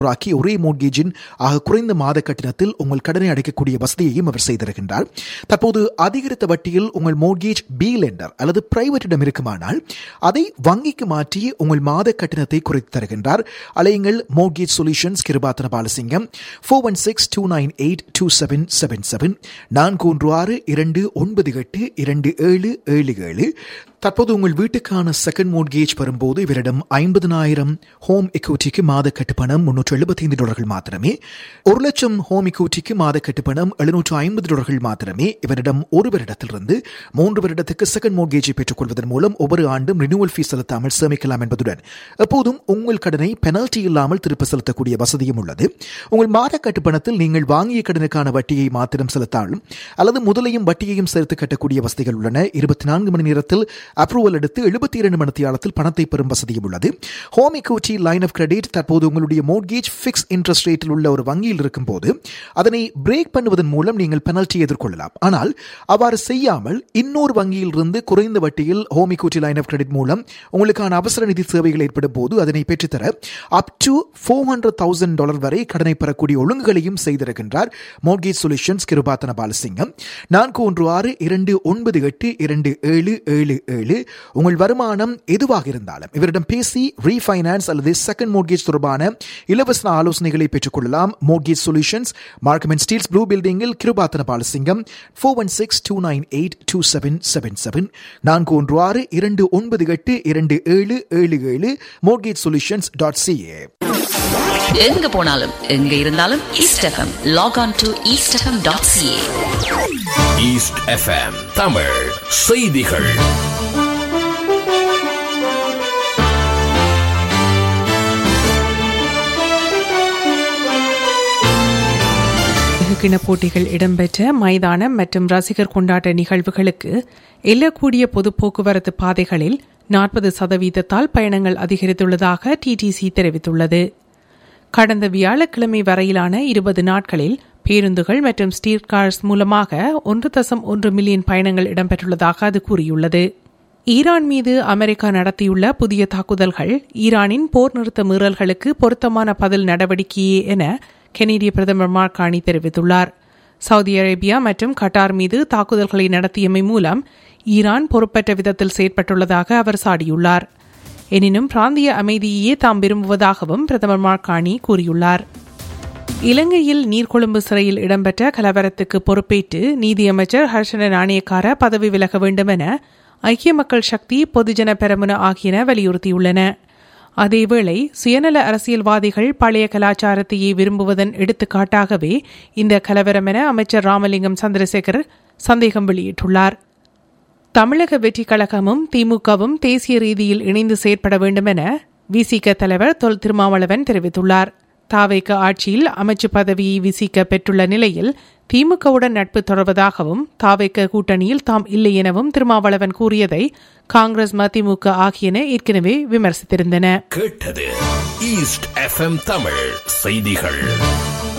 ஆக்கி ஒரே மோட்கேஜின் ஆக குறைந்த மாத கட்டணத்தில் உங்கள் கடனை அடைக்கக்கூடிய வசதியையும் அவர் செய்திருக்கின்றார் தற்போது அதிகரித்த வட்டியில் உங்கள் மோட்கேஜ் பி லெண்டர் அல்லது பிரைவேட்டிடம் இருக்குமானால் அதை வங்கிக்கு மாற்றி உங்கள் மாத கட்டணத்தை குறைத்து தருகின்றார் அலையுங்கள் mortgage solutions Kirubathana Balasingam four one six two nine eight two seven seven seven நான்கு ஒன்று ஆறு இரண்டு ஒன்பது எட்டு இரண்டு ஏழு ஏழு ஏழு தற்போது உங்கள் வீட்டுக்கான செகண்ட் மோட்கேஜ் வரும்போது இவரிடம் ஐம்பதனாயிரம் ஹோம் எக்யூட்டிக்கு மாத கட்டுப்பணம் முன்னூற்று எழுபத்தைந்து டாலர்கள் மாத்திரமே ஒரு லட்சம் ஹோம் எக்யூட்டிக்கு மாத கட்டுப்பணம் எழுநூற்று ஐம்பது டாலர்கள் மாத்திரமே இவரிடம் ஒரு வருடத்திலிருந்து மூன்று வருடத்துக்கு செகண்ட் மோட்கேஜை பெற்றுக்கொள்வதன் மூலம் ஒவ்வொரு ஆண்டும் ரினியூவல் ஃபீஸ் செலுத்தாமல் சேமிக்கலாம் என்பதுடன் எப்போதும் உங்கள் கடனை பெனல்டி இல்லாமல் திருப்ப செலுத்தக்கூடிய வசதியும் உள்ளது உங்கள் மாத கட்டுப்பணத்தில் நீங்கள் வாங்கிய கடனுக்கான வட்டியை மாத்திரம் செலுத்தாலும் அல்லது முதலையும் வட்டியையும் சேர்த்து கட்டக்கூடிய வசதிகள் உள்ளன இருபத்தி நான்கு மணி நேரத்தில் அப்ரூவல் எடுத்து எழுபத்தி இரண்டு மணித்தியாலத்தில் பணத்தை பெறும் வசதியும் உள்ளது home equity line of credit தற்போது உங்களுடைய மோட்கேஜ் ஃபிக்ஸ் இன்ட்ரெஸ்ட் ரேட்டில் உள்ள ஒரு வங்கியில் இருக்கும் போது அதனை பிரேக் பண்ணுவதன் மூலம் நீங்கள் பெனல்ட்டி எதிர்கொள்ளலாம் ஆனால் அவ்வாறு செய்யாமல் இன்னொரு வங்கியில் இருந்து குறைந்த வட்டியில் home equity line of credit மூலம் உங்களுக்கான அவசர நிதி சேவைகள் ஏற்படும் போது அதனை பெற்றுத்தர up to four hundred thousand dollar வரை கடனை பெறக்கூடிய ஒழுங்குகளையும் செய்திருக்கின்றார் மோட்கேஜ் சொல்யூஷன்ஸ் கிருபாத்தன பாலசிங்கம் நான்கு ஒன்று ஆறு இரண்டு ஒன்பது எட்டு இரண்டு ஏழு ஏழு ஏழு உங்கள் வருமானம் எதுவாக இருந்தாலும் இவரிடம் பேசி ரீஃபைனான்ஸ் அல்லது செகண்ட் மோட்கேஜ் தொடர்பான இலவச ஆலோசனைகளை பெற்றுக்கொள்ளலாம் mortgage solutions Markham and Steeles blue பில்டிங்கில் Kirubathana Balasingam four one six two nine eight two seven seven seven நான்கு ஒன்று ஆறு இரண்டு ஒன்பது எட்டு இரண்டு ஏழு ஏழு ஏழு மோட்கேஜ் சொல்யூஷன்ஸ் டாட் சிஏ எங்க போனாலும் எங்க இருந்தாலும் East FM log on to East FM dot CA East FM Tamil செய்திகள் கிண போட்டிகள் இடம்பெற்ற மைதானம் மற்றும் ரசிகர் கொண்டாட்ட நிகழ்வுகளுக்கு எல்லக்கூடிய பொது போக்குவரத்து பாதைகளில் நாற்பது சதவீதத்தால் பயணங்கள் அதிகரித்துள்ளதாக டிடிசி தெரிவித்துள்ளது கடந்த வியாழக்கிழமை வரையிலான இருபது நாட்களில் பேருந்துகள் மற்றும் ஸ்டீர் கார்ஸ் மூலமாக ஒன்று தசம் ஒன்று மில்லியன் பயணங்கள் இடம்பெற்றுள்ளதாக அது கூறியுள்ளது ஈரான் மீது அமெரிக்கா நடத்தியுள்ள புதிய தாக்குதல்கள் ஈரானின் போர் நிறுத்த மீறல்களுக்கு பொருத்தமான பதில் நடவடிக்கையே என கெனடிய பிரதமர் மார்கானி தெரிவித்துள்ளார் சவுதி அரேபியா மற்றும் கட்டார் மீது தாக்குதல்களை நடத்தியமை மூலம் ஈரான் பொறுப்பற்ற விதத்தில் செயற்பட்டுள்ளதாக அவர் சாடியுள்ளார் எனினும் பிராந்திய அமைதியையே தாம் விரும்புவதாகவும் பிரதமர் மார்கானி கூறியுள்ளார் இலங்கையில் நீர்கொழும்பு சிறையில் இடம்பெற்ற கலவரத்துக்கு பொறுப்பேற்று நீதியமைச்சர் ஹர்ஷன நாணயக்கார பதவி விலக வேண்டும் என ஐக்கிய மக்கள் சக்தி பொதுஜன பெரமுன ஆகியன வலியுறுத்தியுள்ளன அதேவேளை சுயநல அரசியல்வாதிகள் பழைய கலாச்சாரத்தையே விரும்புவதன் எடுத்துக்காட்டாகவே இந்த கலவரம் என அமைச்சர் ராமலிங்கம் சந்திரசேகர் சந்தேகம் வெளியிட்டுள்ளார் தமிழக வெற்றி கழகமும் திமுகவும் தேசிய ரீதியில் இணைந்து செயற்பட வேண்டும் என விசிக தலைவர் தொல் திருமாவளவன் தெரிவித்துள்ளார் தாவைக்க ஆட்சியில் அமைச்சு பதவியை விசிக்க பெற்றுள்ள நிலையில் திமுகவுடன் நட்பு தொடர்வதாகவும் தாவைக்க கூட்டணியில் தாம் இல்லை எனவும் திருமாவளவன் கூறியதை காங்கிரஸ் மதிமுக ஆகியன ஏற்கனவே விமர்சித்திருந்தன கேட்டது ஈஸ்ட் எஃப்எம் தமிழ் செய்திகள்